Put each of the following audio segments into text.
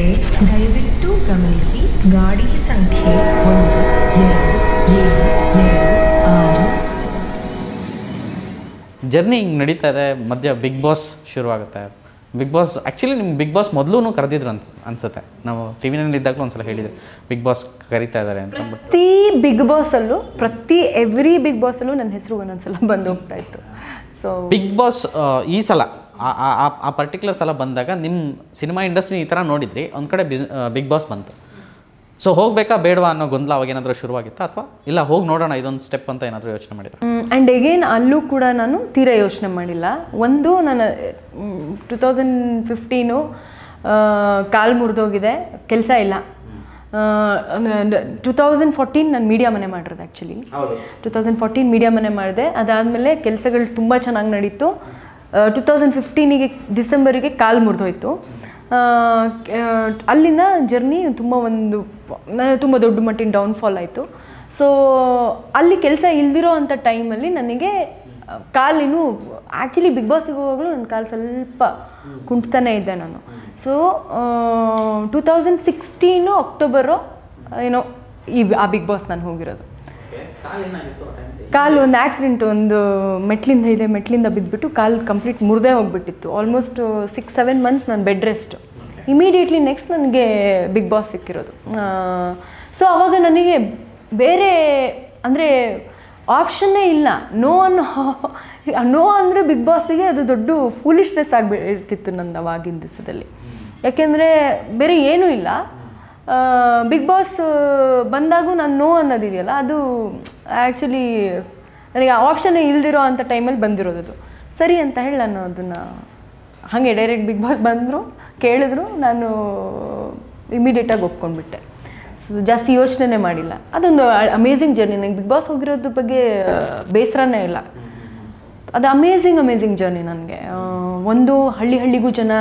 ರಸ್ತೆ ದಯವಿಟ್ಟು ಗಮನಿಸಿ ಗಾಡಿ ಸಂಖ್ಯೆ ಒಂದು ಎರಡು ಏಳು ಎರಡು ಆರು ಜರ್ನಿ ಹಿಂಗೆ ನಡೀತಾ ಇದೆ ಮಧ್ಯ ಬಿಗ್ ಬಾಸ್ ಶುರುವಾಗುತ್ತೆ ಬಿಗ್ ಬಾಸ್ ಆ್ಯಕ್ಚುಲಿ ನಿಮ್ಗೆ ಬಿಗ್ ಬಾಸ್ ಮೊದಲು ಕರೆದಿದ್ರು ಅಂತ ಅನ್ಸುತ್ತೆ ನಾವು ಟಿ ವಿನಲ್ಲಿ ಇದ್ದಾಗಲೂ ಒಂದ್ಸಲ ಹೇಳಿದ್ರಿ ಬಿಗ್ ಬಾಸ್ ಕರೀತಾ ಇದ್ದಾರೆ ಅಂತ ಬಟ್ ಪ್ರತಿ ಬಿಗ್ ಬಾಸಲ್ಲೂ ಪ್ರತಿ ಎವ್ರಿ ಬಿಗ್ ಬಾಸಲ್ಲೂ ನನ್ನ ಹೆಸರು ಒಂದೊಂದ್ಸಲ ಬಂದು ಹೋಗ್ತಾ ಇತ್ತು ಸೊ ಬಿಗ್ ಬಾಸ್ ಈ ಸಲ ಆ- ಆ- ಆ- ಆ ಪರ್ಟಿಕ್ಯುಲರ್ ಸಲ ಬಂದಾಗ ನಿಮ್ಮ ಸಿನಿಮಾ ಇಂಡಸ್ಟ್ರಿ ಈ ಥರ ನೋಡಿದ್ರಿ ಒಂದು ಕಡೆ ಬಿಸ್ ಬಿಗ್ ಬಾಸ್ ಬಂತು ಸೊ ಹೋಗಬೇಕಾ ಬೇಡವಾ ಅನ್ನೋ ಗೊಂದಲ ಅವಾಗ ಏನಾದರೂ ಶುರುವಾಗಿತ್ತಾ ಅಥವಾ ಇಲ್ಲ ಹೋಗಿ ನೋಡೋಣ ಇದೊಂದು ಸ್ಟೆಪ್ ಅಂತ ಏನಾದರೂ ಯೋಚನೆ ಮಾಡಿದ್ರೆ ಆ್ಯಂಡ್ ಎಗೇನ್ ಅಲ್ಲೂ ಕೂಡ ನಾನು ತೀರಾ ಯೋಚನೆ ಮಾಡಿಲ್ಲ ಒಂದು ನನ್ನ ಟು ತೌಸಂಡ್ ಫಿಫ್ಟೀನು ಕಾಲು ಮುರಿದೋಗಿದೆ ಕೆಲಸ ಇಲ್ಲ ಟು ತೌಸಂಡ್ ಫೋರ್ಟೀನ್ ನಾನು ಮೀಡಿಯಾ ಮನೆ ಮಾಡಿರೋದು actually two thousand fourteen media ಮನೆ ಮಾಡಿದೆ ಅದಾದಮೇಲೆ ಕೆಲಸಗಳು ತುಂಬ ಚೆನ್ನಾಗಿ ನಡೀತು ಟು ತೌಸಂಡ್ ಫಿಫ್ಟೀನಿಗೆ ಡಿಸೆಂಬರಿಗೆ ಕಾಲು ಮುರಿದೋಯ್ತು ಅಲ್ಲಿಂದ ಜರ್ನಿ ತುಂಬ ಒಂದು ನನಗೆ ತುಂಬ ದೊಡ್ಡ ಮಟ್ಟಿನ ಡೌನ್ಫಾಲ್ ಆಯಿತು ಸೊ ಅಲ್ಲಿ ಕೆಲಸ ಇಲ್ದಿರೋ ಅಂಥ ಟೈಮಲ್ಲಿ ನನಗೆ ಆ, ಕಾಲಿನ್ನು ಆ್ಯಕ್ಚುಲಿ ಬಿಗ್ ಬಾಸಿಗೆ ಹೋಗುವಾಗಲೂ ನನ್ನ ಕಾಲು ಸ್ವಲ್ಪ ಕುಂಟ್ತಾನೆ ಇದ್ದೆ ನಾನು so two thousand sixteen October ಏನೋ ಈ ಆ ಬಿಗ್ ಬಾಸ್ ನಾನು ಹೋಗಿರೋದು ಕಾಲು ಒಂದು ಆಕ್ಸಿಡೆಂಟ್ ಒಂದು ಮೆಟ್ಲಿಂದ ಇದೆ ಮೆಟ್ಲಿಂದ ಬಿದ್ದುಬಿಟ್ಟು ಕಾಲು ಕಂಪ್ಲೀಟ್ ಮುರಿದೇ ಹೋಗ್ಬಿಟ್ಟಿತ್ತು ಆಲ್ಮೋಸ್ಟ್ ಸಿಕ್ಸ್ ಸೆವೆನ್ ಮಂತ್ಸ್ ನಾನು ಬೆಡ್ ರೆಸ್ಟ್ ಇಮಿಡಿಯೇಟ್ಲಿ ನೆಕ್ಸ್ಟ್ ನನಗೆ ಬಿಗ್ ಬಾಸ್ ಸಿಕ್ಕಿರೋದು ಸೊ ಅವಾಗ ನನಗೆ ಬೇರೆ ಅಂದರೆ ಆಪ್ಷನ್ನೇ ಇಲ್ಲ ನೋ ಅನ್ನೋ ನೋ ಅಂದರೆ ಬಿಗ್ ಬಾಸಿಗೆ ಅದು ದೊಡ್ಡ ಫೂಲಿಶ್ನೆಸ್ ಆಗಿಬಿಟ್ಟಿತ್ತು ನಂದು ಅವಾಗಿನ ದಿವಸದಲ್ಲಿ ಯಾಕೆಂದರೆ ಬೇರೆ ಏನೂ ಇಲ್ಲ ಬಿಗ್ ಬಾಸ್ ಬಂದಾಗೂ ನಾನು ನೋ ಅನ್ನೋದಿದೆಯಲ್ಲ ಅದು ಆ್ಯಕ್ಚುಲಿ ನನಗೆ ಆಪ್ಷನ್ನೇ ಇಲ್ದಿರೋ ಅಂಥ ಟೈಮಲ್ಲಿ ಬಂದಿರೋದು ಅದು ಸರಿ ಅಂತ ಹೇಳಿ ನಾನು ಅದನ್ನು ಹಾಗೆ ಡೈರೆಕ್ಟ್ ಬಿಗ್ ಬಾಸ್ ಬಂದರು ಕೇಳಿದ್ರು ನಾನು ಇಮಿಡಿಯೇಟಾಗಿ ಒಪ್ಕೊಂಡ್ಬಿಟ್ಟೆ ಸೊ ಜಾಸ್ತಿ ಯೋಚನೆ ಮಾಡಿಲ್ಲ ಅದೊಂದು ಅಮೇಝಿಂಗ್ ಜರ್ನಿ ನನಗೆ ಬಿಗ್ ಬಾಸ್ ಹೋಗಿರೋದ್ರ ಬಗ್ಗೆ ಆ, ಬೇಸರನೇ ಇಲ್ಲ ಅದು ಅಮೇಝಿಂಗ್ ಅಮೇಝಿಂಗ್ ಜರ್ನಿ ನನಗೆ ಒಂದು ಹಳ್ಳಿ ಹಳ್ಳಿಗೂ ಜನ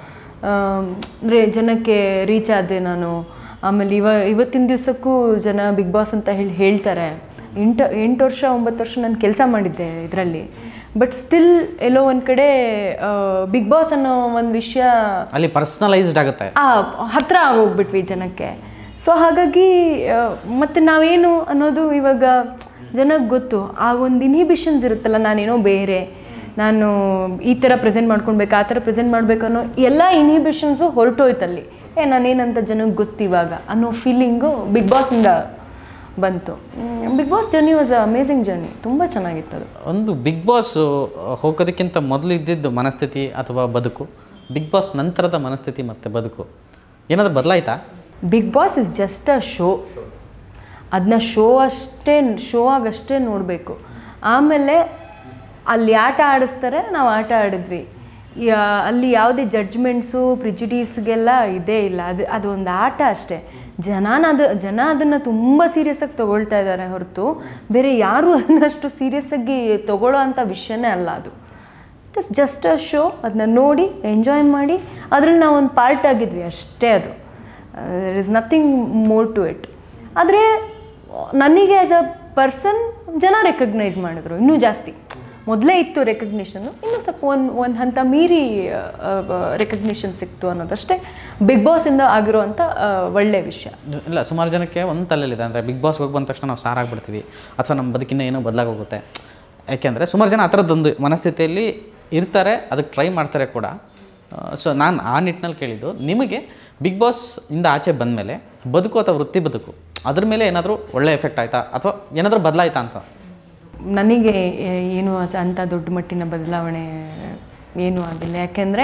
ಅಂದರೆ ಜನಕ್ಕೆ ರೀಚ್ ಆದೆ ನಾನು ಆಮೇಲೆ ಇವ ಇವತ್ತಿನ ದಿವಸಕ್ಕೂ ಜನ ಬಿಗ್ ಬಾಸ್ ಅಂತ ಹೇಳಿ ಹೇಳ್ತಾರೆ ಎಂಟು ಎಂಟು ವರ್ಷ ಒಂಬತ್ತು ವರ್ಷ ನಾನು ಕೆಲಸ ಮಾಡಿದ್ದೆ ಇದರಲ್ಲಿ ಬಟ್ ಸ್ಟಿಲ್ ಎಲ್ಲೋ ಒಂದು ಕಡೆ ಬಿಗ್ ಬಾಸ್ ಅನ್ನೋ ಒಂದು ವಿಷಯ ಅಲ್ಲಿ ಪರ್ಸ್ನಲೈಸ್ಡ್ ಆಗುತ್ತೆ ಆ ಹತ್ರ ಹೋಗ್ಬಿಟ್ವಿ ಜನಕ್ಕೆ ಸೊ ಹಾಗಾಗಿ ಆ, ಮತ್ತೆ ನಾವೇನು ಅನ್ನೋದು ಇವಾಗ ಜನಕ್ಕೆ ಗೊತ್ತು ಆ ಒಂದು ಇನ್ಹಿಬಿಷನ್ಸ್ ಇರುತ್ತಲ್ಲ ನಾನೇನೋ ಬೇರೆ ನಾನು ಈ ಥರ ಪ್ರೆಸೆಂಟ್ ಮಾಡ್ಕೊಳ್ಬೇಕು ಆ ಥರ ಪ್ರೆಸೆಂಟ್ ಮಾಡಬೇಕು ಅನ್ನೋ ಎಲ್ಲ ಇನ್ಹಿಬಿಷನ್ಸು ಹೊರಟೋಯ್ತಲ್ಲಿ ಏ ನಾನೇನಂತ ಜನಕ್ಕೆ ಗೊತ್ತಿವಾಗ ಅನ್ನೋ ಫೀಲಿಂಗು ಬಿಗ್ ಬಾಸಿಂದ ಬಂತು Bigg Boss journey was amazing journey ತುಂಬ ಚೆನ್ನಾಗಿತ್ತು ಅದು ಒಂದು ಬಿಗ್ ಬಾಸ್ ಹೋಗೋದಕ್ಕಿಂತ ಮೊದಲು ಇದ್ದಿದ್ದು ಮನಸ್ಥಿತಿ ಅಥವಾ ಬದುಕು ಬಿಗ್ ಬಾಸ್ ನಂತರದ ಮನಸ್ಥಿತಿ ಮತ್ತು ಬದುಕು ಏನಾದರೂ ಬದಲಾಯ್ತಾ Bigg Boss is just a show ಅದನ್ನ ಶೋ ಅಷ್ಟೇ ಶೋ ಆಗಷ್ಟೇ ನೋಡಬೇಕು ಆಮೇಲೆ ಅಲ್ಲಿ ಆಟ ಆಡಿಸ್ತಾರೆ ನಾವು ಆಟ ಆಡಿದ್ವಿ ಯಾ- ಅಲ್ಲಿ ಯಾವುದೇ ಜಡ್ಜ್ಮೆಂಟ್ಸು ಪ್ರಿಜಿಡೀಸ್ಗೆಲ್ಲ ಇದೇ ಇಲ್ಲ ಅದು ಅದೊಂದು ಆಟ ಅಷ್ಟೇ ಜನಾನ ಅದು ಜನ ಅದನ್ನು ತುಂಬ ಸೀರಿಯಸ್ಸಾಗಿ ತೊಗೊಳ್ತಾ ಇದ್ದಾರೆ ಹೊರತು ಬೇರೆ ಯಾರೂ ಅದನ್ನಷ್ಟು ಸೀರಿಯಸ್ಸಾಗಿ ತೊಗೊಳ್ಳೋ ಅಂಥ ವಿಷಯನೇ ಅಲ್ಲ ಅದು it is just a show ಅದನ್ನ ನೋಡಿ ಎಂಜಾಯ್ ಮಾಡಿ ಅದ್ರಲ್ಲಿ ನಾವು ಒಂದು ಪಾರ್ಟ್ ಆಗಿದ್ವಿ ಅಷ್ಟೇ ಅದು there is nothing more to it ಆದರೆ ನನಗೆ ಆ್ಯಸ್ ಅ ಪರ್ಸನ್ ಜನ ರೆಕಗ್ನೈಸ್ ಮಾಡಿದ್ರು ಇನ್ನೂ ಜಾಸ್ತಿ ಮೊದಲೇ ಇತ್ತು ರೆಕಗ್ನಿಷನ್ನು ಇನ್ನೂ ಸ್ವಲ್ಪ ಒಂದು ಒಂದು ಹಂತ ಮೀರಿ ರೆಕಗ್ನಿಷನ್ ಸಿಕ್ತು ಅನ್ನೋದಷ್ಟೇ ಬಿಗ್ ಬಾಸಿಂದ ಆಗಿರುವಂಥ ಒಳ್ಳೆಯ ವಿಷಯ ಇಲ್ಲ ಸುಮಾರು ಜನಕ್ಕೆ ಒಂದು ತಲೆಯಲ್ಲಿದೆ ಅಂದರೆ ಬಿಗ್ ಬಾಸ್ಗೆ ಹೋಗಿ ಬಂದ ತಕ್ಷಣ ನಾವು ಸ್ಟಾರ್ ಆಗಿಬಿಡ್ತೀವಿ ಅಥವಾ ನಮ್ಮ ಬದುಕಿನ ಏನೋ ಬದಲಾಗೋಗುತ್ತೆ ಯಾಕೆಂದರೆ ಸುಮಾರು ಜನ ಆ ಥರದ್ದೊಂದು ಮನಸ್ಥಿತಿಯಲ್ಲಿ ಇರ್ತಾರೆ ಅದಕ್ಕೆ ಟ್ರೈ ಮಾಡ್ತಾರೆ ಕೂಡ ಸೊ ನಾನು ಆ ನಿಟ್ಟಿನಲ್ಲಿ ಕೇಳಿದ್ದು ನಿಮಗೆ ಬಿಗ್ ಬಾಸ್ ಇಂದ ಆಚೆ ಬಂದಮೇಲೆ ಬದುಕು ಅಥವಾ ವೃತ್ತಿ ಬದುಕು ಅದ್ರ ಮೇಲೆ ಏನಾದರೂ ಒಳ್ಳೆ ಎಫೆಕ್ಟ್ ಆಯಿತಾ ಅಥವಾ ಏನಾದರೂ ಬದಲಾಯ್ತಾ ಅಂತ ನನಗೆ ಏ- ಏನು ಅಸ- ಅಂಥ ದೊಡ್ಡ ಮಟ್ಟಿನ ಬದಲಾವಣೆ ಏನೂ ಆಗಿಲ್ಲ ಯಾಕೆಂದರೆ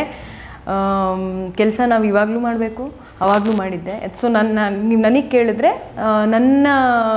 ಕೆಲಸ ನಾವು ಇವಾಗಲೂ ಮಾಡಬೇಕು ಅವಾಗಲೂ ಮಾಡಿದ್ದೆ ಸೊ ನನ್ನ ನೀವು ನನಗೆ ಕೇಳಿದ್ರೆ ಆ, ನನ್ನ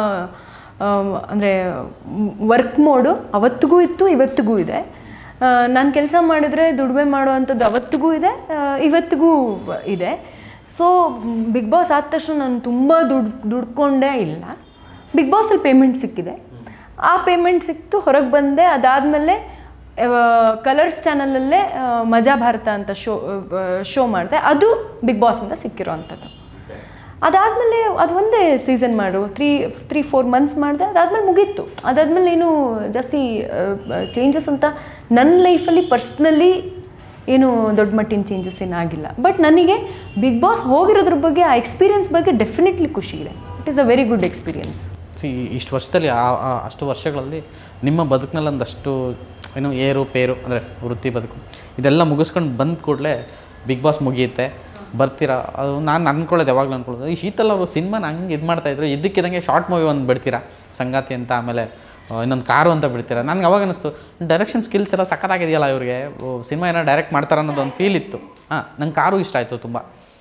ಅಂದರೆ ವರ್ಕ್ ಮೋಡು ಅವತ್ತಿಗೂ ಇತ್ತು ಇವತ್ತಿಗೂ ಇದೆ ನಾನು ಕೆಲಸ ಮಾಡಿದರೆ ದುಡಿಮೆ ಮಾಡುವಂಥದ್ದು ಅವತ್ತಿಗೂ ಇದೆ ಆ, ಇವತ್ತಿಗೂ ಇದೆ ಸೊ ಬಿಗ್ ಬಾಸ್ ಆದ ತಕ್ಷಣ ನಾನು ತುಂಬ ದುಡ್ಡು ದುಡ್ಕೊಂಡೇ ಇಲ್ಲ ಬಿಗ್ ಬಾಸಲ್ಲಿ ಪೇಮೆಂಟ್ ಸಿಕ್ಕಿದೆ ಆ ಪೇಮೆಂಟ್ ಸಿಕ್ತು ಹೊರಗೆ ಬಂದೆ ಅದಾದಮೇಲೆ ಕಲರ್ಸ್ ಚಾನಲಲ್ಲೇ ಮಜಾ ಭಾರತ ಅಂತ ಶೋ ಶೋ ಮಾಡಿದೆ ಅದು ಬಿಗ್ ಬಾಸಿಂದ ಸಿಕ್ಕಿರೋ ಅಂಥದ್ದು ಅದಾದಮೇಲೆ ಅದು ಒಂದೇ ಸೀಸನ್ ಮಾಡು ತ್ರೀ ತ್ರೀ ಫೋರ್ ಮಂತ್ಸ್ ಮಾಡಿದೆ ಅದಾದಮೇಲೆ ಮುಗೀತು ಅದಾದಮೇಲೆ ಏನು ಜಾಸ್ತಿ ಚೇಂಜಸ್ ಅಂತ ನನ್ನ ಲೈಫಲ್ಲಿ ಪರ್ಸ್ನಲಿ ಏನು ದೊಡ್ಡ ಮಟ್ಟಿನ ಚೇಂಜಸ್ ಏನಾಗಿಲ್ಲ ಬಟ್ ನನಗೆ ಬಿಗ್ ಬಾಸ್ ಹೋಗಿರೋದ್ರ ಬಗ್ಗೆ ಆ ಎಕ್ಸ್ಪೀರಿಯನ್ಸ್ ಬಗ್ಗೆ ಡೆಫಿನೆಟ್ಲಿ ಖುಷಿ ಇದೆ it is a very good experience ಸಿ ಇಷ್ಟು ವರ್ಷದಲ್ಲಿ ಆ ಆ- ಅಷ್ಟು ವರ್ಷಗಳಲ್ಲಿ ನಿಮ್ಮ ಬದುಕಿನಲ್ಲಿ ಒಂದಷ್ಟು ಏನು ಏರು ಪೇರು ಅಂದರೆ ವೃತ್ತಿ ಬದುಕು ಇದೆಲ್ಲ ಮುಗಿಸ್ಕೊಂಡು ಬಂದ ಕೂಡಲೇ ಬಿಗ್ ಬಾಸ್ ಮುಗಿಯುತ್ತೆ ಬರ್ತೀರಾ ಅದು ನಾನು ಅಂದ್ಕೊಳ್ಳೋದು ಯಾವಾಗಲೂ ಅಂದ್ಕೊಳ್ಳೋದು ಈ ಶೀತಲ್ ಅವರು ಸಿನಿಮಾನ ಹಂಗೆ ಇದು ಮಾಡ್ತಾಯಿದ್ರು ಇದ್ದಕ್ಕಿದ್ದಂಗೆ ಶಾರ್ಟ್ ಮೂವಿ ಒಂದು ಬಿಡ್ತೀರಾ ಸಂಗಾತಿ ಅಂತ ಆಮೇಲೆ ಇನ್ನೊಂದು ಕಾರು ಅಂತ ಬಿಡ್ತೀರಾ ನನಗೆ ಅವಾಗ ಅನ್ನಿಸ್ತು ಡೈರೆಕ್ಷನ್ ಸ್ಕಿಲ್ಸ್ ಎಲ್ಲ ಸಖತ್ತಾಗಿದೆಯಲ್ಲ ಇವ್ರಿಗೆ ಸಿನಿಮಾ ಏನೋ ಡೈರೆಕ್ಟ್ ಮಾಡ್ತಾರೆ ಅನ್ನೋದು ಒಂದು ಫೀಲ್ ಇತ್ತು ಹಾಂ ನಂಗೆ ಕಾರು ಇಷ್ಟ ಆಯಿತು ತುಂಬ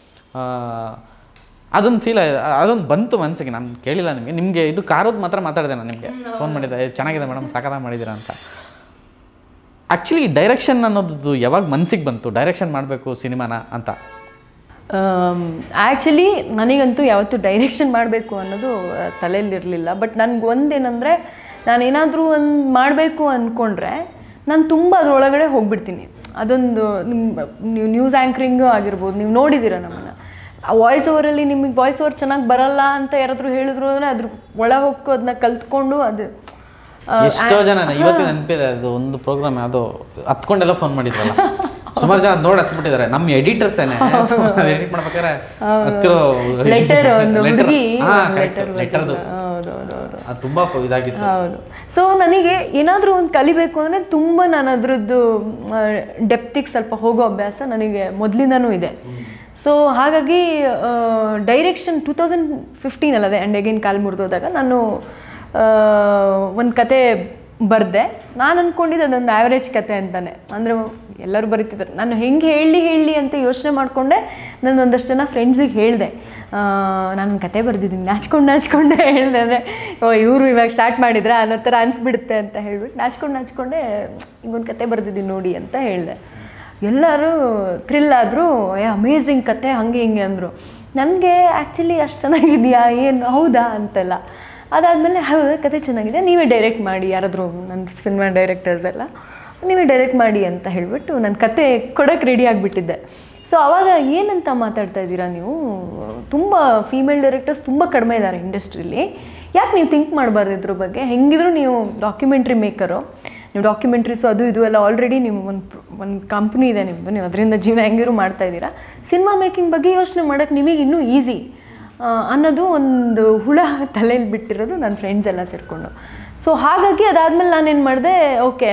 ಅದೊಂದು ಫೀಲ್ ಅದೊಂದು ಬಂತು ಮನಸ್ಸಿಗೆ ನಾನು ಕೇಳಿಲ್ಲ ನಿಮಗೆ ನಿಮಗೆ ಇದು ಕಾರದ್ದು ಮಾತ್ರ ಮಾತಾಡಿದೆ ನಾನು ನಿಮಗೆ ಫೋನ್ ಮಾಡಿದ್ದೆ "ಏ, ಚೆನ್ನಾಗಿದೆ ಮೇಡಮ್ ಸಖತ್ತಾಗಿ ಮಾಡಿದ್ದೀರಾ ಅಂತ ಆ್ಯಕ್ಚುಲಿ ಡೈರೆಕ್ಷನ್ ಅನ್ನೋದು ಯಾವಾಗ ಮನಸ್ಸಿಗೆ ಬಂತು ಡೈರೆಕ್ಷನ್ ಮಾಡಬೇಕು ಸಿನಿಮಾನ ಅಂತ ಆ್ಯಕ್ಚುಲಿ ನನಗಂತೂ ಯಾವತ್ತೂ ಡೈರೆಕ್ಷನ್ ಮಾಡಬೇಕು ಅನ್ನೋದು ತಲೆಯಲ್ಲಿರಲಿಲ್ಲ ಬಟ್ ನನಗೆ ಒಂದೇನೆಂದರೆ ನಾನೇನಾದರೂ ಒಂದು ಮಾಡಬೇಕು ಅಂದ್ಕೊಂಡ್ರೆ ನಾನು ತುಂಬ ಅದರೊಳಗಡೆ ಹೋಗ್ಬಿಡ್ತೀನಿ ಅದೊಂದು ನಿಮ್ಮ ನೀವು ನ್ಯೂಸ್ ಆ್ಯಂಕರಿಂಗು ಆಗಿರ್ಬೋದು ನೀವು ನೋಡಿದ್ದೀರ ನಮ್ಮನ್ನು ಆ ವಾಯ್ಸ್ ಓವರಲ್ಲಿ ನಿಮಗೆ ವಾಯ್ಸ್ ಓವರ್ ಚೆನ್ನಾಗಿ ಬರಲ್ಲ ಅಂತ ಯಾರಾದರೂ ಹೇಳಿದ್ರು ಅಂದರೆ ಅದ್ರ ಒಳ ಹೋಗಿ ಅದನ್ನ ಕಲ್ತ್ಕೊಂಡು ಅದು ಆ, ಎಷ್ಟೋ ಜನ ಇವತ್ತು ನೆನಪಿದೆ ಅದು ಒಂದು ಪ್ರೋಗ್ರಾಮ್ ಯಾವುದೋ ಹತ್ಕೊಂಡೆಲ್ಲ ಫೋನ್ ಮಾಡಿದ್ರಲ್ಲ ಸುಮಾರು ಜನ ನೋಡಿ ಹತ್ಬಿಟ್ಟಿದ್ದಾರೆ ನಮ್ಮ ಎಡಿಟರ್ಸ್ ಏನೇ ಎಡಿಟ್ ಮಾಡ್ಬೇಕಾದ್ರೆ ಹತ್ತಿರೋ ಲೆಟರ್ ಒಂದು ಹುಡುಗಿ ಲೆಟರ್ ಲೆಟರ್ದು ಹೌದು ಹೌದು ಹೌದು ಅದು ತುಂಬ ಇದಾಗಿತ್ತು ಹೌದು ಸೊ ನನಗೆ ಏನಾದರೂ ಒಂದು ಕಲಿಬೇಕು ಅಂದರೆ ತುಂಬ ನಾನು ಅದರದ್ದು ಡೆಪ್ತಿಗೆ ಸ್ವಲ್ಪ ಹೋಗೋ ಅಭ್ಯಾಸ ನನಗೆ ಮೊದಲಿಂದನೂ ಇದೆ ಸೊ ಹಾಗಾಗಿ ಡೈರೆಕ್ಷನ್ ಟೂ ತೌಸಂಡ್ ಫಿಫ್ಟೀನ್ ಅಲ್ಲದೆ ಆ್ಯಂಡ್ ಅಗೇನ್ ಕಾಲು ಮುರಿದೋದಾಗ ನಾನು ಒಂದು ಕತೆ ಬರೆದೆ ನಾನು ಅಂದ್ಕೊಂಡಿದ್ದೆ ಅದೊಂದು ಆ್ಯಾವ್ರೇಜ್ ಕತೆ ಅಂತಾನೆ ಅಂದರೆ ಎಲ್ಲರೂ ಬರೀತಿದ್ದಾರೆ ನಾನು ಹೆಂಗೆ ಹೇಳಿ ಹೇಳಿ ಅಂತ ಯೋಚನೆ ಮಾಡಿಕೊಂಡೆ ನಾನು ಒಂದಷ್ಟು ಜನ ಫ್ರೆಂಡ್ಸಿಗೆ ಹೇಳಿದೆ ನಾನು ಕತೆ ಬರೆದಿದ್ದೀನಿ ನಾಚ್ಕೊಂಡು ನಾಚ್ಕೊಂಡೆ ಹೇಳಿದೆ ಅಂದರೆ ಓ ಇವರು ಇವಾಗ ಸ್ಟಾರ್ಟ್ ಮಾಡಿದ್ರೆ ಅನ್ನೋ ಥರ ಅನಿಸ್ಬಿಡುತ್ತೆ ಅಂತ ಹೇಳ್ಬಿಟ್ಟು ನಾಚ್ಕೊಂಡು ನಾಚ್ಕೊಂಡೆ ಹಿಂಗೊಂದು ಕತೆ ಬರೆದಿದ್ದೀನಿ ನೋಡಿ ಅಂತ ಹೇಳಿದೆ ಎಲ್ಲರೂ ಥ್ರಿಲ್ ಆದರು ಏ ಅಮೇಝಿಂಗ್ ಕತೆ ಹಂಗೆ ಹಿಂಗೆ ಅಂದರು ನನಗೆ ಆ್ಯಕ್ಚುಲಿ ಅಷ್ಟು ಚೆನ್ನಾಗಿದೆಯಾ ಏನು ಹೌದಾ ಅಂತೆಲ್ಲ ಅದಾದಮೇಲೆ ಹೌದಾ ಕತೆ ಚೆನ್ನಾಗಿದೆ ನೀವೇ ಡೈರೆಕ್ಟ್ ಮಾಡಿ ಯಾರಾದರೂ ನನ್ನ ಸಿನಿಮಾ ಡೈರೆಕ್ಟರ್ಸ್ ಎಲ್ಲ ನೀವೇ ಡೈರೆಕ್ಟ್ ಮಾಡಿ ಅಂತ ಹೇಳಿಬಿಟ್ಟು ನನ್ನ ಕತೆ ಕೊಡೋಕ್ಕೆ ರೆಡಿ ಆಗಿಬಿಟ್ಟಿದ್ದೆ ಸೊ ಅವಾಗ ಏನಂತ ಮಾತಾಡ್ತಾ ಇದ್ದೀರಾ ನೀವು ತುಂಬ ಫೀಮೇಲ್ ಡೈರೆಕ್ಟರ್ಸ್ ತುಂಬ ಕಡಿಮೆ ಇದ್ದಾರೆ ಇಂಡಸ್ಟ್ರೀಲಿ ಯಾಕೆ ನೀವು ಥಿಂಕ್ ಮಾಡಬಾರ್ದು ಇದ್ರ ಬಗ್ಗೆ ಹೆಂಗಿದ್ರು ನೀವು ಡಾಕ್ಯುಮೆಂಟ್ರಿ ಮೇಕರು ನೀವು ಡಾಕ್ಯುಮೆಂಟ್ರೀಸು ಅದು ಇದು ಎಲ್ಲ ಆಲ್ರೆಡಿ ನಿಮ್ಮ ಒಂದು ಒಂದು ಕಂಪ್ನಿ ಇದೆ ನಿಮ್ಮದು ನೀವು ಅದರಿಂದ ಜೀವನ ಹೆಂಗಿರು ಮಾಡ್ತಾ ಇದ್ದೀರಾ ಸಿನಿಮಾ ಮೇಕಿಂಗ್ ಬಗ್ಗೆ ಯೋಚನೆ ಮಾಡೋಕ್ಕೆ ನಿಮಗೆ ಇನ್ನೂ ಈಸಿ ಅನ್ನೋದು ಒಂದು ಹುಳ ತಲೆಯಲ್ಲಿ ಬಿಟ್ಟಿರೋದು ನನ್ನ ಫ್ರೆಂಡ್ಸ್ ಎಲ್ಲ ಸೇರಿಕೊಂಡು ಸೊ ಹಾಗಾಗಿ ಅದಾದಮೇಲೆ ನಾನೇನು ಮಾಡಿದೆ ಓಕೆ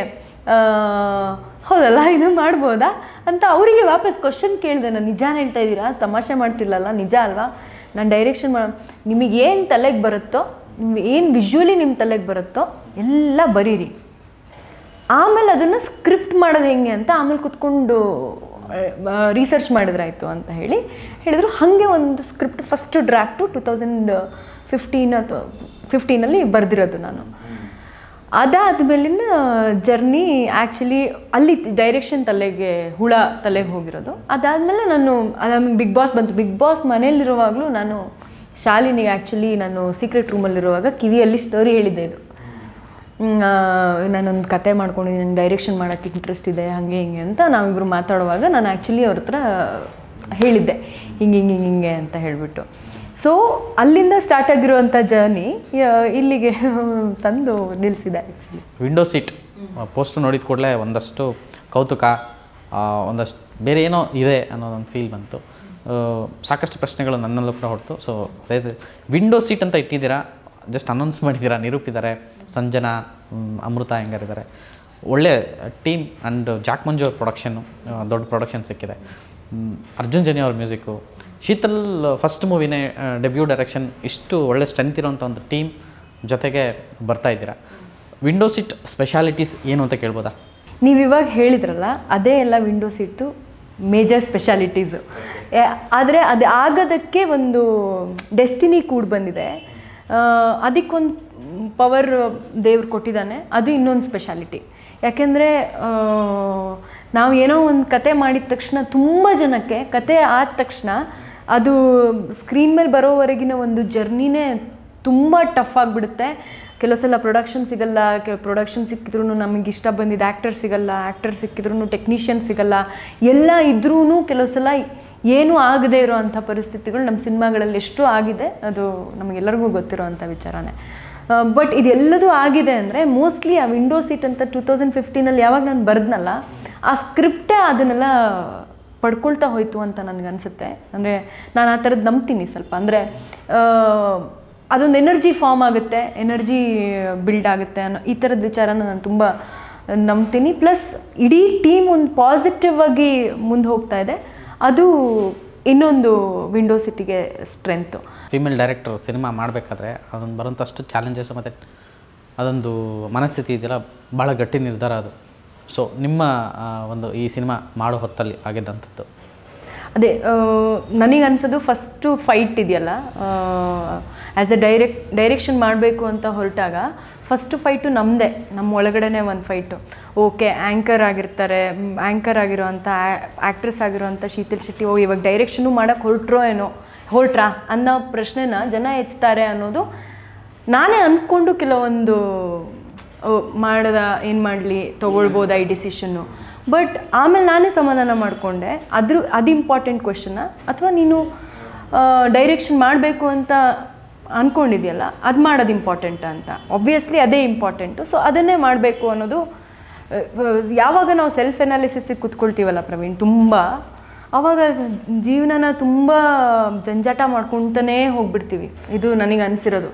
ಹೌದಲ್ಲ ಇದು ಮಾಡ್ಬೋದಾ ಅಂತ ಅವರಿಗೆ ವಾಪಸ್ ಕ್ವಶನ್ ಕೇಳಿದೆ ನಾನು ನಿಜಾನ ಹೇಳ್ತಾ ಇದ್ದೀರಾ ತಮಾಷೆ ಮಾಡ್ತಿಲ್ಲಲ್ಲ ನಿಜ ಅಲ್ವಾ ನಾನು ಡೈರೆಕ್ಷನ್ ಮಾ ನಿಮಗೆ ಏನು ತಲೆಗೆ ಬರುತ್ತೋ ಏನು ವಿಜುವಲಿ ನಿಮ್ಮ ತಲೆಗೆ ಬರುತ್ತೋ ಎಲ್ಲ ಬರೀರಿ ಆಮೇಲೆ ಅದನ್ನು ಸ್ಕ್ರಿಪ್ಟ್ ಮಾಡೋದು ಹೆಂಗೆ ಅಂತ ಆಮೇಲೆ ಕುತ್ಕೊಂಡು ರಿಸರ್ಚ್ ಮಾಡಿದ್ರಾಯ್ತು ಅಂತ ಹೇಳಿ ಹೇಳಿದರು ಹಾಗೆ ಒಂದು script first draft two thousand fifteen ಅಥವಾ ಫಿಫ್ಟೀನಲ್ಲಿ ಬರೆದಿರೋದು ನಾನು ಅದಾದಮೇಲಿನ ಜರ್ನಿ ಆ್ಯಕ್ಚುಲಿ ಅಲ್ಲಿ ಡೈರೆಕ್ಷನ್ ತಲೆಗೆ ಹುಳ ತಲೆಗೆ ಹೋಗಿರೋದು ಅದಾದಮೇಲೆ ನಾನು ಅದಾದ್ಮೇಲೆ ಬಿಗ್ ಬಾಸ್ ಬಂತು ಬಿಗ್ ಬಾಸ್ ಮನೇಲಿರುವಾಗಲೂ ನಾನು ಶಾಲಿನಿಗೆ ಆ್ಯಕ್ಚುಲಿ ನಾನು ಸೀಕ್ರೆಟ್ ರೂಮಲ್ಲಿರುವಾಗ ಕಿವಿಯಲ್ಲಿ ಸ್ಟೋರಿ ಹೇಳಿದ್ದೆ ಇದು ಹ್ಮ್, ಆ, ನಾನೊಂದು ಕತೆ ಮಾಡ್ಕೊಂಡಿದ್ದೀನಿ ನಂಗೆ ಡೈರೆಕ್ಷನ್ ಮಾಡೋಕ್ಕೆ ಇಂಟ್ರೆಸ್ಟ್ ಇದೆ ಹಾಗೆ ಹಿಂಗೆ ಅಂತ ನಾವಿಬ್ಬರು ಮಾತಾಡುವಾಗ ನಾನು ಆ್ಯಕ್ಚುಲಿ ಅವ್ರ ಹತ್ರ ಹೇಳಿದ್ದೆ ಹಿಂಗೆ ಹಿಂಗೆ ಹಿಂಗೆ ಹಿಂಗೆ ಅಂತ ಹೇಳಿಬಿಟ್ಟು ಸೊ ಅಲ್ಲಿಂದ ಸ್ಟಾರ್ಟ್ ಆಗಿರುವಂಥ ಜರ್ನಿ ಇಲ್ಲಿಗೆ ತಂದು ನಿಲ್ಲಿಸಿದೆ ಆ್ಯಕ್ಚುಲಿ ವಿಂಡೋ ಸೀಟ್ ಪೋಸ್ಟ್ ನೋಡಿದ ಕೂಡಲೇ ಒಂದಷ್ಟು ಕೌತುಕ ಆ, ಒಂದಷ್ಟು ಬೇರೆ ಏನೋ ಇದೆ ಅನ್ನೋದೊಂದು ಫೀಲ್ ಬಂತು ಆ, ಸಾಕಷ್ಟು ಪ್ರಶ್ನೆಗಳು ನನ್ನಲ್ಲೂ ಕೂಡ ಹೊರತು ಸೊ ಅದೇ ವಿಂಡೋ ಸೀಟ್ ಅಂತ ಇಟ್ಟಿದ್ದೀರಾ ಜಸ್ಟ್ ಅನೌನ್ಸ್ ಮಾಡಿದ್ದೀರಾ ನಿರೂಪಿದ್ದಾರೆ ಸಂಜನಾ ಮ್, ಅಮೃತ ಹೆಂಗಾರಿದ್ದಾರೆ ಒಳ್ಳೆ ಟೀಮ್ ಆ್ಯಂಡ್ ಜಾಕ್ ಮಂಜು ಅವ್ರ ಪ್ರೊಡಕ್ಷನ್ನು ದೊಡ್ಡ ಪ್ರೊಡಕ್ಷನ್ ಸಿಕ್ಕಿದೆ ಮ್, ಅರ್ಜುನ್ ಜನಿ ಅವ್ರ ಮ್ಯೂಸಿಕ್ಕು ಶೀತಲ್ ಫಸ್ಟ್ ಮೂವಿನೇ ಡೆಬ್ಯೂ ಡೈರೆಕ್ಷನ್ ಇಷ್ಟು ಒಳ್ಳೆ ಸ್ಟ್ರೆಂತ್ ಇರೋಂಥ ಒಂದು ಟೀಮ್ ಜೊತೆಗೆ ಬರ್ತಾ ಇದ್ದೀರಾ ವಿಂಡೋ ಸೀಟ್ ಸ್ಪೆಷಾಲಿಟೀಸ್ ಏನು ಅಂತ ಕೇಳ್ಬೋದಾ ನೀವು ಇವಾಗ ಹೇಳಿದ್ರಲ್ಲ ಅದೇ ಎಲ್ಲ ವಿಂಡೋಸ್ ಇತ್ತು ಮೇಜರ್ ಸ್ಪೆಷಾಲಿಟೀಸು ಆದರೆ ಅದು ಆಗೋದಕ್ಕೆ ಒಂದು ಡೆಸ್ಟಿನಿ ಕೂಡ ಬಂದಿದೆ ಅದಕ್ಕೊಂದು ಪವರ್ ದೇವ್ರು ಕೊಟ್ಟಿದ್ದಾನೆ ಅದು ಇನ್ನೊಂದು ಸ್ಪೆಷಾಲಿಟಿ ಯಾಕೆಂದರೆ ನಾವು ಏನೋ ಒಂದು ಕತೆ ಮಾಡಿದ ತಕ್ಷಣ ತುಂಬ ಜನಕ್ಕೆ ಕತೆ ಆದ ತಕ್ಷಣ ಅದು ಸ್ಕ್ರೀನ್ ಮೇಲೆ ಬರೋವರೆಗಿನ ಒಂದು ಜರ್ನಿನೇ ತುಂಬ ಟಫ್ ಆಗಿಬಿಡುತ್ತೆ ಕೆಲವು ಸಲ ಪ್ರೊಡಕ್ಷನ್ ಸಿಗಲ್ಲ ಕೆಲ ಪ್ರೊಡಕ್ಷನ್ ಸಿಕ್ಕಿದ್ರೂ ನಮಗೆ ಇಷ್ಟ ಬಂದಿದ್ದು ಆ್ಯಕ್ಟರ್ ಸಿಗಲ್ಲ ಆ್ಯಕ್ಟರ್ ಸಿಕ್ಕಿದ್ರೂ ಟೆಕ್ನಿಷಿಯನ್ ಸಿಗಲ್ಲ ಎಲ್ಲ ಇದ್ರೂ ಕೆಲವು ಸಲ ಏನೂ ಆಗದೇ ಇರೋ ಅಂಥ ಪರಿಸ್ಥಿತಿಗಳು ನಮ್ಮ ಸಿನಿಮಾಗಳಲ್ಲಿ ಎಷ್ಟೋ ಆಗಿದೆ ಅದು ನಮಗೆಲ್ಲರಿಗೂ ಗೊತ್ತಿರೋ ಅಂಥ ವಿಚಾರನೇ ಬಟ್ ಇದೆಲ್ಲದೂ ಆಗಿದೆ ಅಂದರೆ ಮೋಸ್ಟ್ಲಿ ಆ ವಿಂಡೋ ಸೀಟ್ ಅಂತ ಟೂ ತೌಸಂಡ್ ಫಿಫ್ಟೀನಲ್ಲಿ ಯಾವಾಗ ನಾನು ಬರೆದ್ನಲ್ಲ ಆ ಸ್ಕ್ರಿಪ್ಟೇ ಅದನ್ನೆಲ್ಲ ಪಡ್ಕೊಳ್ತಾ ಹೋಯ್ತು ಅಂತ ನನಗನ್ಸುತ್ತೆ ಅಂದರೆ ನಾನು ಆ ಥರದ್ದು ನಂಬ್ತೀನಿ ಸ್ವಲ್ಪ ಅಂದರೆ ಅದೊಂದು ಎನರ್ಜಿ ಫಾರ್ಮ್ ಆಗುತ್ತೆ ಎನರ್ಜಿ ಬಿಲ್ಡ್ ಆಗುತ್ತೆ ಅನ್ನೋ ಈ ಥರದ ವಿಚಾರನ ನಾನು ತುಂಬ ನಂಬ್ತೀನಿ ಪ್ಲಸ್ ಇಡೀ ಟೀಮ್ ಒಂದು ಪಾಸಿಟಿವ್ ಆಗಿ ಮುಂದೆ ಹೋಗ್ತಾ ಇದೆ ಅದು ಇನ್ನೊಂದು ವಿಂಡೋ ಸಿಟಿಗೆ ಸ್ಟ್ರೆಂತು ಫಿಮೇಲ್ ಡೈರೆಕ್ಟರ್ ಸಿನಿಮಾ ಮಾಡಬೇಕಾದ್ರೆ ಅದನ್ನು ಬರೋಂಥಷ್ಟು ಚಾಲೆಂಜಸ್ ಮತ್ತು ಅದೊಂದು ಮನಸ್ಥಿತಿ ಇದೆಯಲ್ಲ ಭಾಳ ಗಟ್ಟಿ ನಿರ್ಧಾರ ಅದು ಸೊ ನಿಮ್ಮ ಆ, ಒಂದು ಈ ಸಿನಿಮಾ ಮಾಡೋ ಹೊತ್ತಲ್ಲಿ ಆಗಿದ್ದಂಥದ್ದು ಅದೇ ನನಗೆ ಅನ್ಸೋದು ಫಸ್ಟು ಫೈಟ್ ಇದೆಯಲ್ಲ ಆ್ಯಸ್ ಎ ಡೈರೆಕ್ಟ್ ಡೈರೆಕ್ಷನ್ ಮಾಡಬೇಕು ಅಂತ ಹೊರಟಾಗ ಫಸ್ಟು ಫೈಟು ನಮ್ಮದೇ ನಮ್ಮ ಒಳಗಡೆನೇ ಒಂದು ಫೈಟು ಓಕೆ ಆ್ಯಂಕರ್ ಆಗಿರ್ತಾರೆ ಆ್ಯಂಕರ್ ಆಗಿರೋವಂಥ ಆ್ಯಕ್ಟ್ರೆಸ್ ಆಗಿರೋವಂಥ ಶೀತಲ್ ಶೆಟ್ಟಿ ಓ ಇವಾಗ ಡೈರೆಕ್ಷನು ಮಾಡೋಕ್ಕೆ ಹೊರಟ್ರೋ ಏನೋ ಹೊರಟ್ರಾ ಅನ್ನೋ ಪ್ರಶ್ನೆನ ಜನ ಎತ್ತಾರೆ ಅನ್ನೋದು ನಾನೇ ಅಂದ್ಕೊಂಡು ಕೆಲವೊಂದು ಮಾಡದ ಏನು ಮಾಡಲಿ ತೊಗೊಳ್ಬೋದಾ ಈ ಡಿಸಿಷನ್ನು ಬಟ್ ಆಮೇಲೆ ನಾನೇ ಸಮಾಧಾನ ಮಾಡಿಕೊಂಡೆ ಅದ್ರ ಅದು ಇಂಪಾರ್ಟೆಂಟ್ ಕ್ವೆಶನ್ನ ಅಥವಾ ನೀನು ಡೈರೆಕ್ಷನ್ ಮಾಡಬೇಕು ಅಂತ ಅಂದ್ಕೊಂಡಿದ್ಯಲ್ಲ ಅದು ಮಾಡೋದು ಇಂಪಾರ್ಟೆಂಟ್ ಅಂತ ಒಬ್ವಿಯಸ್ಲಿ ಅದೇ ಇಂಪಾರ್ಟೆಂಟು ಸೊ ಅದನ್ನೇ ಮಾಡಬೇಕು ಅನ್ನೋದು ಆ, ಯಾವಾಗ ನಾವು ಸೆಲ್ಫ್ ಎನಾಲಿಸಿಸಿಗೆ ಕುತ್ಕೊಳ್ತೀವಲ್ಲ ಪ್ರವೀಣ್ ತುಂಬ ಆವಾಗ ಜೀವನನ ತುಂಬ ಜಂಜಾಟ ಮಾಡ್ಕೊತಾನೇ ಹೋಗ್ಬಿಡ್ತೀವಿ ಇದು ನನಗೆ ಅನಿಸಿರೋದು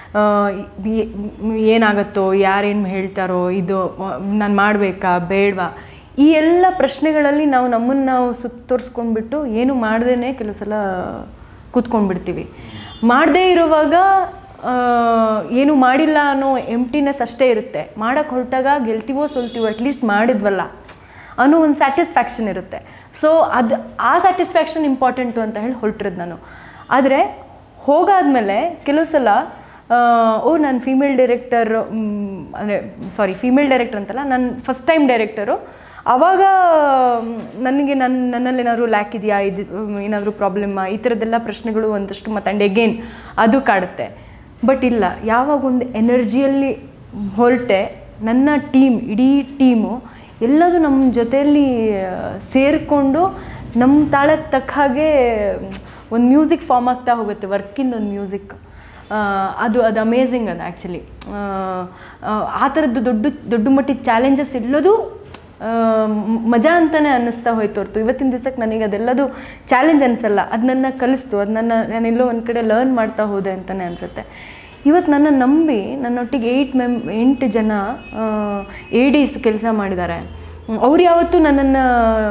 ಏನಾಗತ್ತೋ ಯಾರೇನು ಹೇಳ್ತಾರೋ ಇದು ನಾನು ಮಾಡಬೇಕಾ ಬೇಡವಾ ಈ ಎಲ್ಲ ಪ್ರಶ್ನೆಗಳಲ್ಲಿ ನಾವು ನಮ್ಮನ್ನು ನಾವು ಸುತ್ತೋರಿಸ್ಕೊಂಡ್ಬಿಟ್ಟು ಏನು ಮಾಡ್ದೇ ಕೆಲವು ಸಲ ಕೂತ್ಕೊಂಡ್ಬಿಡ್ತೀವಿ ಮಾಡದೇ ಇರುವಾಗ ಆ, ಏನು ಮಾಡಿಲ್ಲ ಅನ್ನೋ ಎಂಟಿನೆಸ್ ಅಷ್ಟೇ ಇರುತ್ತೆ ಮಾಡೋಕ್ಕೆ ಹೊರಟಾಗ ಗೆಲ್ತೀವೋ ಸೋಲ್ತೀವೋ ಅಟ್ಲೀಸ್ಟ್ ಮಾಡಿದ್ವಲ್ಲ ಅನ್ನೋ ಒಂದು ಸ್ಯಾಟಿಸ್ಫ್ಯಾಕ್ಷನ್ ಇರುತ್ತೆ ಸೊ ಅದು ಆ ಸ್ಯಾಟಿಸ್ಫ್ಯಾಕ್ಷನ್ ಇಂಪಾರ್ಟೆಂಟು ಅಂತ ಹೇಳಿ ಹೊರಟಿರೋದು ನಾನು ಆದರೆ ಹೋಗಾದ್ಮೇಲೆ ಕೆಲವು ಸಲ ಆ, ಓ ನಾನು ಫೀಮೇಲ್ ಡೈರೆಕ್ಟರ್ ಅಂದರೆ ಸಾರಿ ಫೀಮೇಲ್ ಡೈರೆಕ್ಟರ್ ಅಂತಲ್ಲ ನಾನು ಫಸ್ಟ್ ಟೈಮ್ ಡೈರೆಕ್ಟರು ಆವಾಗ ಮ್, ನನಗೆ ನನ್ನ ನನ್ನಲ್ಲಿ ಏನಾದರೂ ಲ್ಯಾಕ್ ಇದೆಯಾ ಇದು ಏನಾದರೂ ಪ್ರಾಬ್ಲಮ್ಮಾ ಈ ಥರದ್ದೆಲ್ಲ ಪ್ರಶ್ನೆಗಳು ಒಂದಷ್ಟು ಮತ್ತು ಆ್ಯಂಡ್ ಎಗೇನ್ ಅದು ಕಾಡುತ್ತೆ ಬಟ್ ಇಲ್ಲ ಯಾವಾಗ ಒಂದು ಎನರ್ಜಿಯಲ್ಲಿ ಹೊರಟೆ ನನ್ನ ಟೀಮ್ ಇಡೀ ಟೀಮು ಎಲ್ಲದೂ ನಮ್ಮ ಜೊತೆಯಲ್ಲಿ ಸೇರಿಕೊಂಡು ನಮ್ಮ ತಾಳಕ್ಕೆ ತಕ್ಕ ಹಾಗೆ ಒಂದು ಮ್ಯೂಸಿಕ್ ಫಾರ್ಮ್ ಆಗ್ತಾ ಹೋಗುತ್ತೆ ವರ್ಕಿಂದ ಒಂದು ಮ್ಯೂಸಿಕ್ ಅದು ಅದು ಅಮೇಝಿಂಗ್ ಅದು ಆ್ಯಕ್ಚುಲಿ ಆ ಥರದ್ದು ದೊಡ್ಡ ದೊಡ್ಡ ಮಟ್ಟಿದ ಚಾಲೆಂಜಸ್ ಇಲ್ಲೋದು ಆ, ಮ್- ಮಜಾ ಅಂತಲೇ ಅನ್ನಿಸ್ತಾ ಹೋಯ್ತು ಹೊರತು ಇವತ್ತಿನ ದಿವಸಕ್ಕೆ ನನಗೆ ಅದೆಲ್ಲದು ಚಾಲೆಂಜ್ ಅನಿಸಲ್ಲ ಅದು ನನ್ನ ಕಲಿಸ್ತು ಅದು ನನ್ನ ನಾನೆಲ್ಲೋ ಒಂದು ಕಡೆ ಲರ್ನ್ ಮಾಡ್ತಾ ಹೋದೆ ಅಂತಲೇ ಅನಿಸುತ್ತೆ ಇವತ್ತು ನನ್ನ ನಂಬಿ ನನ್ನೊಟ್ಟಿಗೆ ಏಯ್ಟ್ ಮೆಮ್ ಎಂಟು ಜನ ಎ ಡಿಸ್ ಕೆಲಸ ಮಾಡಿದ್ದಾರೆ ಅವ್ರು ಯಾವತ್ತೂ ನನ್ನನ್ನು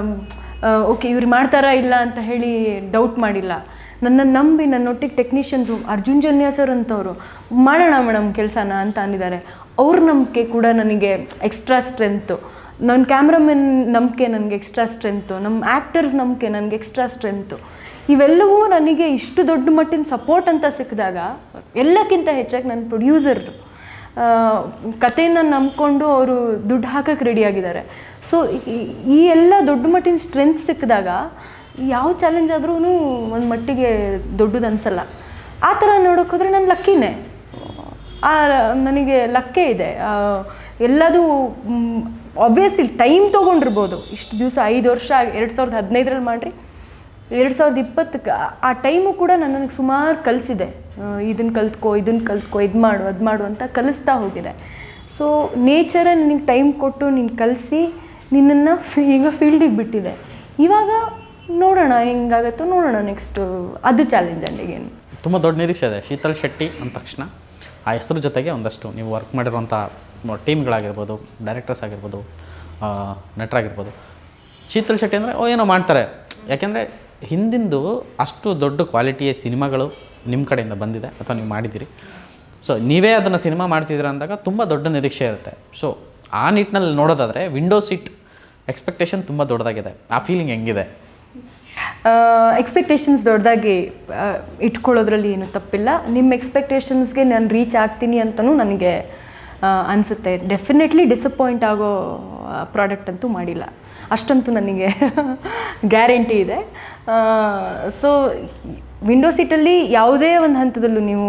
ಓಕೆ ಇವ್ರು ಮಾಡ್ತಾರಾ ಇಲ್ಲ ಅಂತ ಹೇಳಿ ಡೌಟ್ ಮಾಡಿಲ್ಲ ನನ್ನನ್ನು ನಂಬಿ ನನ್ನೊಟ್ಟಿಗೆ ಟೆಕ್ನಿಷಿಯನ್ಸು ಅರ್ಜುನ್ ಜನ್ಯ ಸರ್ ಅಂತವರು ಮಾಡೋಣ ಮೇಡಮ್ ಕೆಲಸನ ಅಂತ ಅಂದಿದ್ದಾರೆ ಅವ್ರ ನಂಬಿಕೆ ಕೂಡ ನನಗೆ ಎಕ್ಸ್ಟ್ರಾ ಸ್ಟ್ರೆಂತು ನನ್ನ ಕ್ಯಾಮ್ರಾಮನ್ ನಂಬಿಕೆ ನನಗೆ ಎಕ್ಸ್ಟ್ರಾ ಸ್ಟ್ರೆಂತು ನಮ್ಮ ಆ್ಯಕ್ಟರ್ಸ್ ನಂಬಿಕೆ ನನಗೆ ಎಕ್ಸ್ಟ್ರಾ ಸ್ಟ್ರೆಂತು ಇವೆಲ್ಲವೂ ನನಗೆ ಇಷ್ಟು ದೊಡ್ಡ ಮಟ್ಟಿನ ಸಪೋರ್ಟ್ ಅಂತ ಸಿಕ್ಕಿದಾಗ ಎಲ್ಲಕ್ಕಿಂತ ಹೆಚ್ಚಾಗಿ ನನ್ನ ಪ್ರೊಡ್ಯೂಸರ್ ಕಥೆಯನ್ನು ನಂಬ್ಕೊಂಡು ಅವರು ದುಡ್ಡು ಹಾಕಕ್ಕೆ ರೆಡಿಯಾಗಿದ್ದಾರೆ ಸೊ ಈ ಎಲ್ಲ ದೊಡ್ಡ ಮಟ್ಟಿನ ಸ್ಟ್ರೆಂತ್ ಸಿಕ್ಕಿದಾಗ ಯಾವ ಚಾಲೆಂಜ್ ಆದ್ರೂ ಒಂದು ಮಟ್ಟಿಗೆ ದೊಡ್ಡದು ಅನಿಸಲ್ಲ ಆ ಥರ ನೋಡೋಕೆ ಹೋದರೆ ನಾನು ಲಕ್ಕಿನೇ ಆ, ನನಗೆ ಲಕ್ಕೇ ಇದೆ ಆ, ಎಲ್ಲದೂ ಆಬ್ವಿಯಸ್ಲಿ ಟೈಮ್ ತೊಗೊಂಡಿರ್ಬೋದು ಇಷ್ಟು ದಿವಸ ಐದು ವರ್ಷ ಎರಡು ಸಾವಿರದ ಹದಿನೈದರಲ್ಲಿ ಮಾಡಿರಿ ಎರಡು ಸಾವಿರದ ಇಪ್ಪತ್ತಕ್ಕೆ ಆ ಟೈಮು ಕೂಡ ನನಗೆ ಸುಮಾರು ಕಲಿಸಿದೆ ಇದನ್ನು ಕಲ್ತ್ಕೋ ಇದನ್ನು ಕಲ್ತ್ಕೋ ಇದು ಮಾಡು ಅದು ಮಾಡು ಅಂತ ಕಲಿಸ್ತಾ ಹೋಗಿದೆ ಸೊ ನೇಚರೇ ನಿನಗೆ ಟೈಮ್ ಕೊಟ್ಟು ನೀನು ಕಲಿಸಿ ನಿನ್ನನ್ನು ಈಗ ಫೀಲ್ಡಿಗೆ ಬಿಟ್ಟಿದೆ ಇವಾಗ ನೋಡೋಣ ಹೆಂಗಾಗತ್ತೋ ನೋಡೋಣ ನೆಕ್ಸ್ಟು ಅದು ಚಾಲೆಂಜ್ ಅಂಡಿಗೇನು ತುಂಬ ದೊಡ್ಡ ನಿರೀಕ್ಷೆ ಇದೆ ಶೀತಲ್ ಶೆಟ್ಟಿ ಅಂದ ತಕ್ಷಣ ಆ ಹೆಸರು ಜೊತೆಗೆ ಒಂದಷ್ಟು ನೀವು ವರ್ಕ್ ಮಾಡಿರುವಂಥ ಟೀಮ್ಗಳಾಗಿರ್ಬೋದು ಡೈರೆಕ್ಟರ್ಸ್ ಆಗಿರ್ಬೋದು ಆ, ನಟರಾಗಿರ್ಬೋದು ಶೀತಲ್ ಶೆಟ್ಟಿ ಅಂದರೆ ಓ ಏನೋ ಮಾಡ್ತಾರೆ ಯಾಕೆಂದರೆ ಹಿಂದಿಂದು ಅಷ್ಟು ದೊಡ್ಡ ಕ್ವಾಲಿಟಿಯ ಸಿನಿಮಾಗಳು ನಿಮ್ಮ ಕಡೆಯಿಂದ ಬಂದಿದೆ ಅಥವಾ ನೀವು ಮಾಡಿದ್ದೀರಿ ಸೊ ನೀವೇ ಅದನ್ನು ಸಿನಿಮಾ ಮಾಡ್ತಿದ್ದೀರ ಅಂದಾಗ ತುಂಬ ದೊಡ್ಡ ನಿರೀಕ್ಷೆ ಇರುತ್ತೆ ಸೊ ಆ ನಿಟ್ಟಿನಲ್ಲಿ ನೋಡೋದಾದರೆ ವಿಂಡೋ ಸೀಟ್ ಎಕ್ಸ್ಪೆಕ್ಟೇಷನ್ ತುಂಬ ದೊಡ್ಡದಾಗಿದೆ ಆ ಫೀಲಿಂಗ್ ಹೆಂಗಿದೆ ಎಕ್ಸ್ಪೆಕ್ಟೇಷನ್ಸ್ ದೊಡ್ಡದಾಗಿ ಆ, ಇಟ್ಕೊಳ್ಳೋದ್ರಲ್ಲಿ ಏನು ತಪ್ಪಿಲ್ಲ ನಿಮ್ಮ ಎಕ್ಸ್ಪೆಕ್ಟೇಷನ್ಸ್ಗೆ ನಾನು ರೀಚ್ ಆಗ್ತೀನಿ ಅಂತಲೂ ನನಗೆ ಅನಿಸುತ್ತೆ ಡೆಫಿನೆಟ್ಲಿ ಡಿಸಪಾಯಿಂಟ್ ಆಗೋ ಪ್ರಾಡಕ್ಟ್ ಅಂತೂ ಮಾಡಿಲ್ಲ ಅಷ್ಟಂತೂ ನನಗೆ ಗ್ಯಾರಂಟಿ ಇದೆ ಸೊ ವಿಂಡೋ ಸೀಟಲ್ಲಿ ಯಾವುದೇ ಒಂದು ಹಂತದಲ್ಲೂ ನೀವು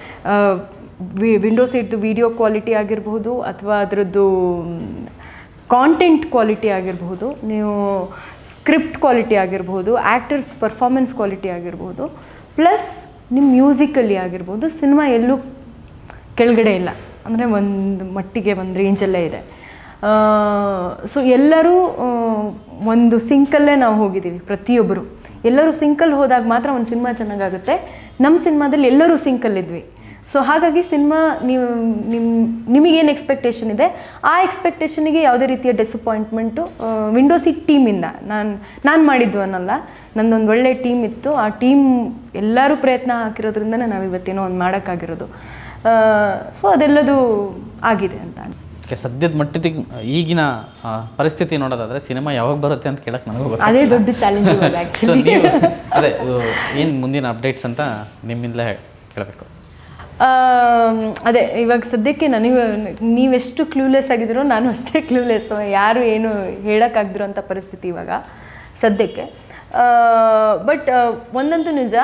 ವಿಂಡೋ ಸೀಟ್ದು ವಿಡಿಯೋ ಕ್ವಾಲಿಟಿ ಆಗಿರಬಹುದು ಅಥವಾ ಅದರದ್ದು ಕಾಂಟೆಂಟ್ ಕ್ವಾಲಿಟಿ ಆಗಿರಬಹುದು ನೀವು ಸ್ಕ್ರಿಪ್ಟ್ ಕ್ವಾಲಿಟಿ ಆಗಿರ್ಬೋದು ಆ್ಯಕ್ಟರ್ಸ್ ಪರ್ಫಾರ್ಮೆನ್ಸ್ ಕ್ವಾಲಿಟಿ ಆಗಿರ್ಬೋದು ಪ್ಲಸ್ ನಿಮ್ಮ ಮ್ಯೂಸಿಕಲ್ಲಿ ಆಗಿರ್ಬೋದು ಸಿನಿಮಾ ಎಲ್ಲೂ ಕೆಳಗಡೆ ಇಲ್ಲ ಅಂದರೆ ಒಂದು ಮಟ್ಟಿಗೆ ಒಂದು ರೇಂಜಲ್ಲೇ ಇದೆ ಸೊ ಎಲ್ಲರೂ ಆ, ಒಂದು ಸಿಂಕಲ್ಲೇ ನಾವು ಹೋಗಿದ್ದೀವಿ ಪ್ರತಿಯೊಬ್ಬರು ಎಲ್ಲರೂ ಸಿಂಕಲ್ ಹೋದಾಗ ಮಾತ್ರ ಒಂದು ಸಿನಿಮಾ ಚೆನ್ನಾಗಾಗುತ್ತೆ ನಮ್ಮ ಸಿನಿಮಾದಲ್ಲಿ ಎಲ್ಲರೂ ಸಿಂಕಲ್ಲಿದ್ವಿ ಸೊ ಹಾಗಾಗಿ ಸಿನಿಮಾ ನೀವು ನಿಮ್ಮ ನಿಮಗೇನು ಎಕ್ಸ್ಪೆಕ್ಟೇಷನ್ ಇದೆ ಆ ಎಕ್ಸ್ಪೆಕ್ಟೇಷನಿಗೆ ಯಾವುದೇ ರೀತಿಯ ಡಿಸಪಾಯಿಂಟ್ಮೆಂಟು ವಿಂಡೋ ಸೀಟ್ ಟೀಮಿಂದ ನಾನು ನಾನು ಮಾಡಿದ್ದು ಅನ್ನಲ್ಲ ನಂದೊಂದು ಒಳ್ಳೆ ಟೀಮ್ ಇತ್ತು ಆ ಟೀಮ್ ಎಲ್ಲರೂ ಪ್ರಯತ್ನ ಹಾಕಿರೋದ್ರಿಂದನೇ ನಾವು ಇವತ್ತೇನೋ ಒಂದು ಮಾಡೋಕ್ಕಾಗಿರೋದು ಸೊ ಅದೆಲ್ಲದು ಆಗಿದೆ ಅಂತ ಅನ್ಸುತ್ತೆ. ಓಕೆ ಸದ್ಯದ ಮಟ್ಟಿಗೆ ಈಗಿನ ಆ, ಪರಿಸ್ಥಿತಿ ನೋಡೋದಾದ್ರೆ ಸಿನಿಮಾ ಯಾವಾಗ ಬರುತ್ತೆ ಅಂತ ಕೇಳಕ್ಕೆ ನನಗೂ ಗೊತ್ತಿಲ್ಲ ಅದೇ ದೊಡ್ಡ ಚಾಲೆಂಜ್ ಇವಾಗ ಸೊ ಆ್ಯಕ್ಚುಲಿ ನೀವು ಅದೇ ಏನು ಮುಂದಿನ ಅಪ್ಡೇಟ್ಸ್ ಅಂತ ನಿಮ್ಮಿಂದಲೇ ಕೇಳಬೇಕು ಆಮ್, ಅದೇ ಇವಾಗ ಸದ್ಯಕ್ಕೆ ನನಗೆ ನೀವೆಷ್ಟು ಕ್ಲೂಲೆಸ್ ಆಗಿದ್ದೀರೋ ನಾನು ಅಷ್ಟೇ ಕ್ಲೂಲೆಸ್ ಯಾರು ಏನು ಹೇಳೋಕ್ಕಾಗ್ದಿರೋ ಅಂಥ ಪರಿಸ್ಥಿತಿ ಇವಾಗ ಸದ್ಯಕ್ಕೆ ಬಟ್ ಒಂದಂತೂ ನಿಜ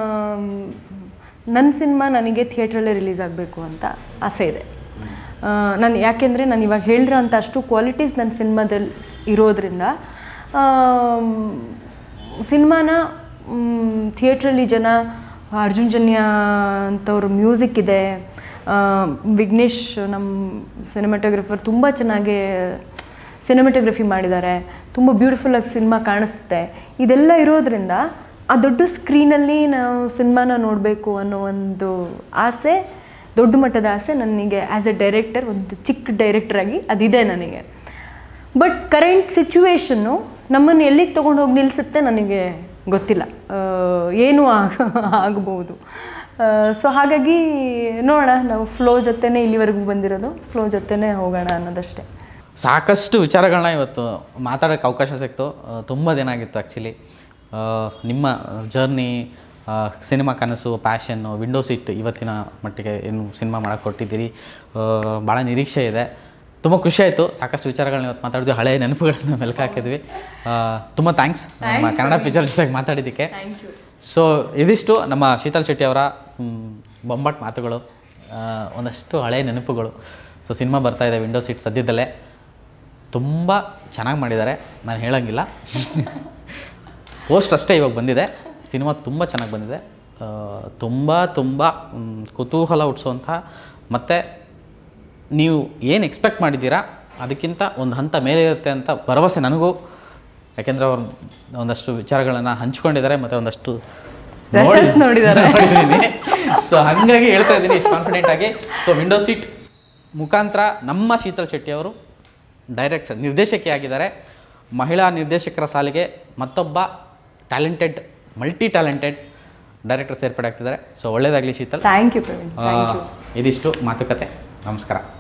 ನನ್ನ ಸಿನಿಮಾ ನನಗೆ ಥಿಯೇಟ್ರಲ್ಲೇ ರಿಲೀಸ್ ಆಗಬೇಕು ಅಂತ ಆಸೆ ಇದೆ ನಾನು ಯಾಕೆಂದರೆ ನಾನು ಇವಾಗ ಹೇಳಿರೋ ಅಂಥ ಅಷ್ಟು ಕ್ವಾಲಿಟೀಸ್ ನನ್ನ ಸಿನಿಮಾದಲ್ಲಿ ಇರೋದ್ರಿಂದ ಸಿನಿಮಾನ ಥಿಯೇಟ್ರಲ್ಲಿ ಜನ ಅರ್ಜುನ್ ಜನ್ಯ ಅಂತವ್ರ ಮ್ಯೂಸಿಕ್ ಇದೆ ಆ, ವಿಘ್ನೇಶ್ ನಮ್ಮ ಸಿನಿಮಾಟೋಗ್ರಫರ್ ತುಂಬ ಚೆನ್ನಾಗಿ ಸಿನಿಮಾಟೋಗ್ರಫಿ ಮಾಡಿದ್ದಾರೆ ತುಂಬ ಬ್ಯೂಟಿಫುಲ್ಲಾಗಿ ಸಿನಿಮಾ ಕಾಣಿಸುತ್ತೆ ಇದೆಲ್ಲ ಇರೋದ್ರಿಂದ ಆ ದೊಡ್ಡ ಸ್ಕ್ರೀನಲ್ಲಿ ನಾವು ಸಿನಿಮಾನ ನೋಡಬೇಕು ಅನ್ನೋ ಒಂದು ಆಸೆ ದೊಡ್ಡ ಮಟ್ಟದ ಆಸೆ ನನಗೆ ಆ್ಯಸ್ ಎ ಡೈರೆಕ್ಟರ್ ಒಂದು ಚಿಕ್ಕ ಡೈರೆಕ್ಟರಾಗಿ ಅದಿದೆ ನನಗೆ ಬಟ್ ಕರೆಂಟ್ ಸಿಚುವೇಶನ್ನು ನಮ್ಮನ್ನು ಎಲ್ಲಿಗೆ ತೊಗೊಂಡು ಹೋಗಿ ನಿಲ್ಲಿಸುತ್ತೆ ನನಗೆ ಗೊತ್ತಿಲ್ಲ ಆ, ಏನೂ ಆಗ ಆಗ್ಬೋದು ಸೊ ಹಾಗಾಗಿ ನೋಡೋಣ ನಾವು ಫ್ಲೋ ಜೊತೆನೇ ಇಲ್ಲಿವರೆಗೂ ಬಂದಿರೋದು ಫ್ಲೋ ಜೊತೆನೇ ಹೋಗೋಣ ಅನ್ನೋದಷ್ಟೇ ಸಾಕಷ್ಟು ವಿಚಾರಗಳನ್ನ ಇವತ್ತು ಮಾತಾಡೋಕ್ಕೆ ಅವಕಾಶ ಸಿಕ್ತು ಆ, ತುಂಬ ದಿನ ಆಗಿತ್ತು ಆ್ಯಕ್ಚುಲಿ ನಿಮ್ಮ ಜರ್ನಿ ಸಿನಿಮಾ ಕನಸು ಪ್ಯಾಷನ್ನು ವಿಂಡೋ ಸೀಟ್ ಇವತ್ತಿನ ಮಟ್ಟಿಗೆ ಏನು ಸಿನಿಮಾ ಮಾಡೋಕ್ಕೆ ಕೊಟ್ಟಿದ್ದೀರಿ ಭಾಳ ನಿರೀಕ್ಷೆ ಇದೆ ತುಂಬ ಖುಷಿ ಆಯಿತು ಸಾಕಷ್ಟು ವಿಚಾರಗಳನ್ನ ಇವತ್ತು ಮಾತಾಡಿದ್ವಿ ಹಳೆಯ ನೆನಪುಗಳನ್ನ ಮೆಲ್ಕು ಹಾಕಿದ್ವಿ ಆ, ತುಂಬ ಥ್ಯಾಂಕ್ಸ್ ನಮ್ಮ ಕನ್ನಡ ಪಿಕ್ಚರ್ ಜೊತೆಗೆ ಮಾತಾಡಿದ್ದಕ್ಕೆ ಸೊ ಇದಿಷ್ಟು ನಮ್ಮ ಶೀತಲ್ ಶೆಟ್ಟಿ ಅವರ ಮ್, ಬೊಂಬಾಟ್ ಮಾತುಗಳು ಆ, ಒಂದಷ್ಟು ಹಳೆಯ ನೆನಪುಗಳು ಸೊ ಸಿನಿಮಾ ಬರ್ತಾ ಇದೆ ವಿಂಡೋ ಸೀಟ್ ಸದ್ಯದಲ್ಲೇ ತುಂಬ ಚೆನ್ನಾಗಿ ಮಾಡಿದ್ದಾರೆ ನಾನು ಹೇಳೋಂಗಿಲ್ಲ ಪೋಸ್ಟ್ ಅಷ್ಟೇ ಇವಾಗ ಬಂದಿದೆ ಸಿನಿಮಾ ತುಂಬ ಚೆನ್ನಾಗಿ ಬಂದಿದೆ ಆ, ತುಂಬ ತುಂಬ ಮ್, ಕುತೂಹಲ ಹುಟ್ಟಿಸುವಂಥ ಮತ್ತು ನೀವು ಏನು ಎಕ್ಸ್ಪೆಕ್ಟ್ ಮಾಡಿದ್ದೀರಾ ಅದಕ್ಕಿಂತ ಒಂದು ಹಂತ ಮೇಲೆ ಇರುತ್ತೆ ಅಂತ ಭರವಸೆ ನನಗೂ ಯಾಕೆಂದರೆ ಅವ್ರು ಒಂದಷ್ಟು ವಿಚಾರಗಳನ್ನು ಹಂಚ್ಕೊಂಡಿದ್ದಾರೆ ಮತ್ತು ಒಂದಷ್ಟು Rushes ನೋಡಿದ್ದಾರೆ. ಸೊ ಹಾಗಾಗಿ ಹೇಳ್ತಾ ಇದ್ದೀನಿ ಇಷ್ಟು ಕಾನ್ಫಿಡೆಂಟ್ ಆಗಿ ಸೊ ವಿಂಡೋ ಸೀಟ್ ಮುಖಾಂತರ ನಮ್ಮ ಶೀತಲ್ ಶೆಟ್ಟಿ ಅವರು ಡೈರೆಕ್ಟರ್ ನಿರ್ದೇಶಕಿ ಆಗಿದ್ದಾರೆ ಮಹಿಳಾ ನಿರ್ದೇಶಕರ ಸಾಲಿಗೆ ಮತ್ತೊಬ್ಬ ಟ್ಯಾಲೆಂಟೆಡ್ ಮಲ್ಟಿ ಟ್ಯಾಲೆಂಟೆಡ್ ಡೈರೆಕ್ಟರ್ ಸೇರ್ಪಡೆ ಆಗ್ತಿದ್ದಾರೆ ಸೊ ಒಳ್ಳೇದಾಗಲಿ ಶೀತಲ್ ಥ್ಯಾಂಕ್ ಯು ಪ್ರವೀಣ್ ಆ, ಇದಿಷ್ಟು ಮಾತುಕತೆ ನಮಸ್ಕಾರ